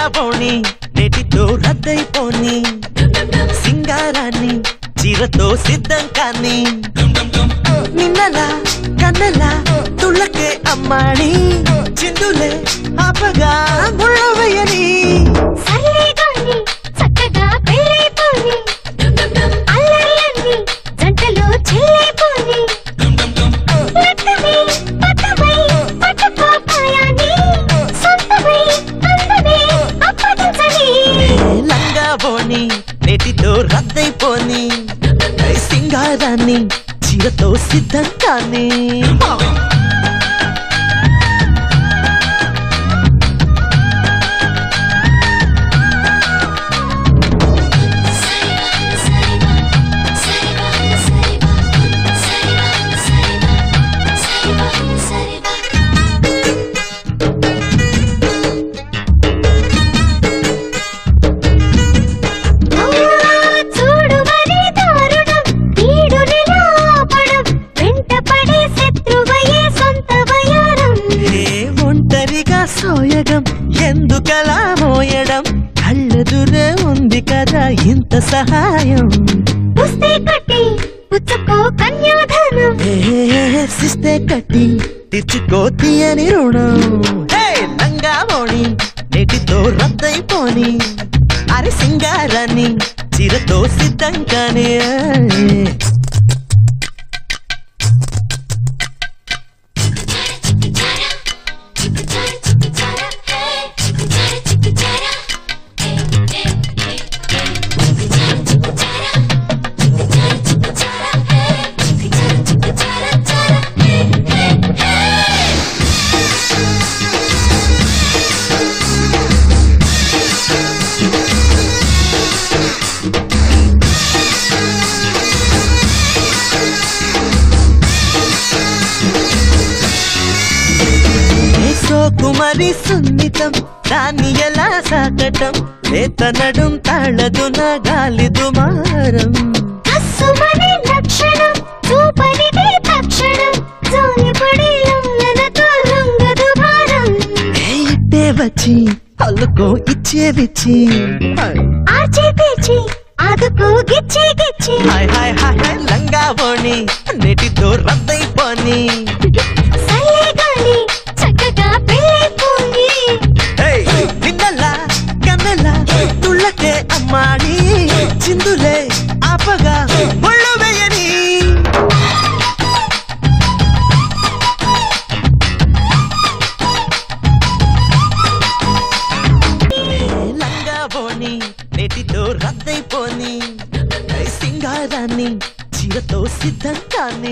పోని నేటితో రద్దయిపోని సింగారాన్ని చీరతో సిద్ధం కాని నిన్నలా కన్నెలా తుళ్ళకే అమ్మాడి చిందులే ఆపగా ముళ్ళవేయని సర్లే గాని చక్కగా పెళ్ళైపోని అల్లర్లన్నీ జంటలో చెల్లైపోని లెక్కమే పక్కమై పట్టుకోపాయాని సొంతమై అందమే అప్పగించని లంగా పోని నేటితో రద్దయిపోని సింగారాన్ని చీరతో సిద్ధం కాని చూడు మరి దారుణం ఈడు నిలాపడం వెంటపడే శత్రువయే సొంత వయారం ఏ ఒంటరిగా సోయగం ఎందుకలా మోయడం కళ్ళెదురే ఉంది కదా ఇంత సహాయం పుస్తే కట్టి పుచ్చుకో కన్యాధనం ఏ సిస్తే కట్టి తెచ్చుకో తీయని రుణం హే, లంగా మోణి నేటితో రద్దయిపోని అరే సింగారాన్ని చీరతో సిద్ధం కానీ కుమారి సున్నితం దాన్ని ఎలా సాకటం లేత నడుం తాళదు నా గాలి దుమారం కస్సుమనే లక్షణం చూపనిదే తక్షణం జోలిపడి లొంగనతో లొంగదు భారం ఏ ఇట్టే వచ్చి అల్లుకో ఇచ్చేదిచ్చి ఆచి తెచ్చి ఆదుకో గిచ్చి గిచ్చి హాయ్ హాయ్ హాయ్ హాయ్ లంగా బోని నెటితో రద్దయిపోని సల్లే గాలి చక్కగా పెళ్ళైపోయి ఏయ్, నిన్నలా కన్నెలా తుళ్ళకే అమ్మాడి చిందులే ఆపగా ముళ్ళు వేయని లంగా బోని నెటితో రద్దయిపోని సింగారాన్ని చీరతో సిద్ధం కానీ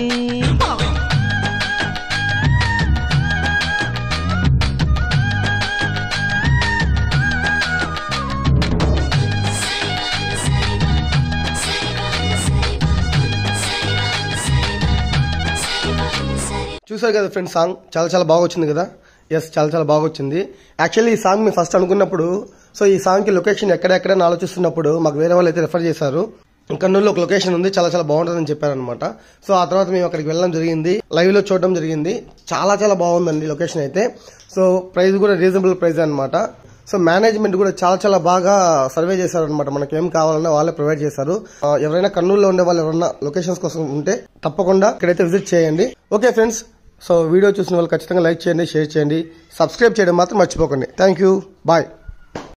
చూసారు కదా ఫ్రెండ్స్ సాంగ్ చాలా చాలా బాగా వచ్చింది కదా ఎస్ చాలా చాలా బాగా వచ్చింది యాక్చువల్లీ ఈ సాంగ్ మేము ఫస్ట్ అనుకున్నప్పుడు సో ఈ సాంగ్కి లొకేషన్ ఎక్కడెక్కడ అని ఆలోచిస్తున్నప్పుడు మాకు వేరే వాళ్ళు అయితే రిఫర్ చేశారు కర్నూలులో ఒక లొకేషన్ ఉంది చాలా చాలా బాగుంటుందని చెప్పారనమాట సో ఆ తర్వాత మేము అక్కడికి వెళ్ళడం జరిగింది లైవ్ లో చూడడం జరిగింది చాలా చాలా బాగుందండి లొకేషన్ అయితే సో ప్రైస్ కూడా రీజనబుల్ ప్రైస్ అన్నమాట సో మేనేజ్మెంట్ కూడా చాలా చాలా బాగా సర్వే చేశారనమాట మనకి ఏం కావాలన్నా వాళ్ళే ప్రొవైడ్ చేశారు ఆ, ఎవరైనా కర్నూలులో ఉండే వాళ్ళు ఎవరైనా లొకేషన్స్ కోసం ఉంటే తప్పకుండా ఇక్కడైతే విజిట్ చేయండి ఓకే ఫ్రెండ్స్ సో వీడియో చూసిన వాళ్ళు ఖచ్చితంగా లైక్ చేయండి షేర్ చేయండి సబ్స్క్రైబ్ చేయడం మాత్రం మర్చిపోకండి థ్యాంక్ యూ బాయ్